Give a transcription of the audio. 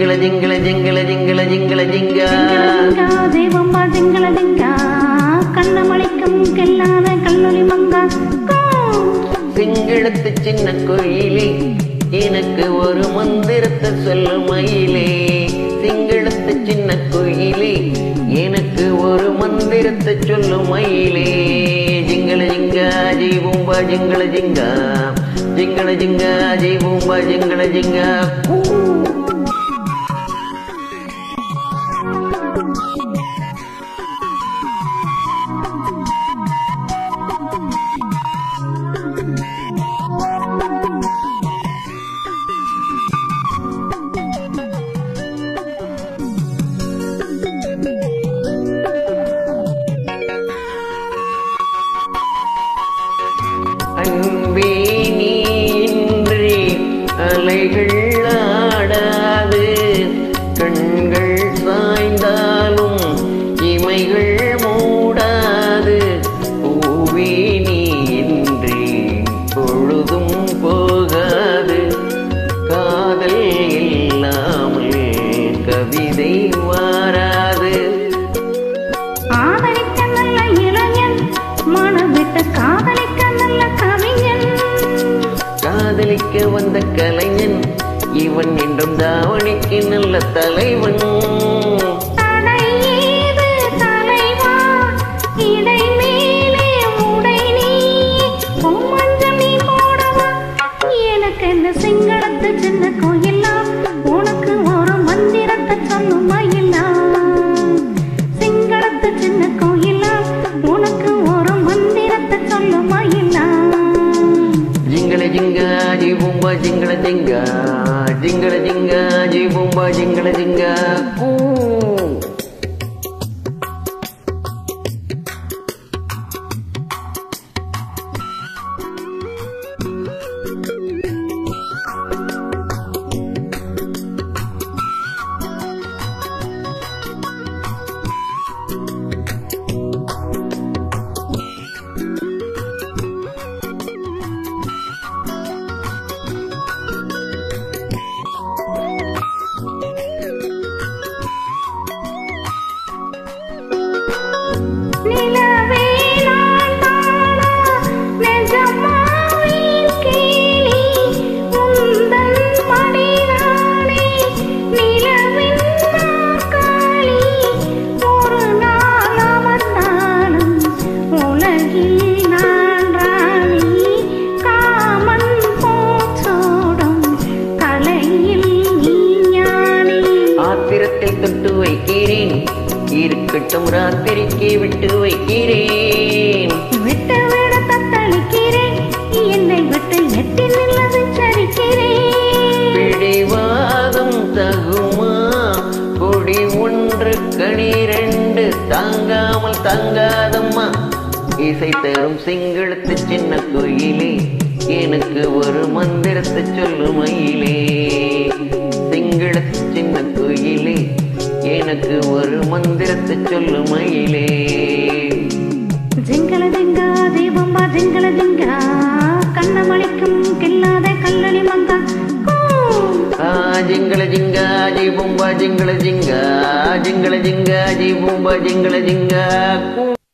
జింగిల జింగిల జింగిల జింగిల జింగిల జింగ ஜிங்கா தெய்வம்பா ஜிங்கள ஜிங்கா கண்ணமளிக்கும் கெல்லாத கல்லொலி மங்கா கூ. சிங்கிழத்து சின்ன கோயிலே எனக்கு ஒரு மந்திரத்தை சொல்லும் மயிலே சிங்கிழத்து சின்ன கோயிலே எனக்கு ஒரு மந்திரத்தை சொல்லும் மயிலே ஜிங்கள ஜிங்கா ஜீபூம்பா ஜிங்கள ஜிங்கா ஜிங்கள ஜிங்கா ஜீபூம்பா ஜிங்கள ஜிங்கா கூ. அன்பே நீ இன்றி அலைகள் ஆடாது கண்கள் சாய்ந்தாலும் இமைகள் மூடாது பூவே நீ இன்றி பொழுதும் போகாது காதல் இல்லாமல் கவிதை வாராது ஆதரிக்க நல்ல இளைஞன் மனவிட்டு காதலிக்க நல்ல கவிஞன் காதலிக்க வந்த கலைஞன் இவன் என்றும் தாவணிக்கு நல்ல தலைவன் தடை ஏது தலைவா இடை மேலே உடை நீ பொம்மஞ்சள் நீ போடவா எனக்கு இந்த சிங்களத்து சின்ன கோயிலாம் உனக்கு ஒரு மந்திரத்தை சொல்லும் மயிலாம் சிங்களத்து சின்ன கோயிலாம் உனக்கு ஒரு மந்திரத்தை சொல்லும் மயிலாம் జింగళ జింగా జీ బొంబ జింగళ జింగా జింగళ జింగా జీ బొంబ జింగళ జింగా కూ. நிலவே நான் தானா நெஜமாவின் கேலி உந்தன் மடிதானே நிலவின் நாற்காலி ஒரு நாள் அமர்ந்தாலும் உலகில் நான் ராணி காமன் போச்சோடும் கலையில் நீ ஞானி ஆத்திரத்தில் தொட்டு வைக்கிறேன் இருக்கட்டும் ராத்திரிக்கு விட்டு வைக்கிறேன் விட்டு விட தத்தளிக்கிறேன் என்னை விட்டு எட்டி நில்லது சரிக்கிறேன் பிடிவாதம் தகுமா கொடி ஒன்று கணிரண்டு தாங்காமல் தாங்காதம்மா இசை தரும் சிங்களத்து சின்ன கோயிலே எனக்கு ஒரு மந்திரத்தை சொல்லு மயிலே சிங்களத்து சின்ன கோயிலே எனக்கு ஒரு மந்திரத்தை சொல்லு மயிலே ஜிங்கள ஜிங்கா தீபம்பா ஜிங்கள ஜிங்கா கண்ணமளிக்கும் கில்லாத கல்லணி மங்கா கூ. ಆ ಜಿಂಗಳ ಜಿಂಗ ಜಿ ಬುಂಬ ಜಿಂಗಳ ಜಿಂಗ ಜಿಂಗಳ ಜಿಂಗ ಜಿ ಬುಂಬ ಜಿಂಗಳ ಜಿಂಗ ಕೂ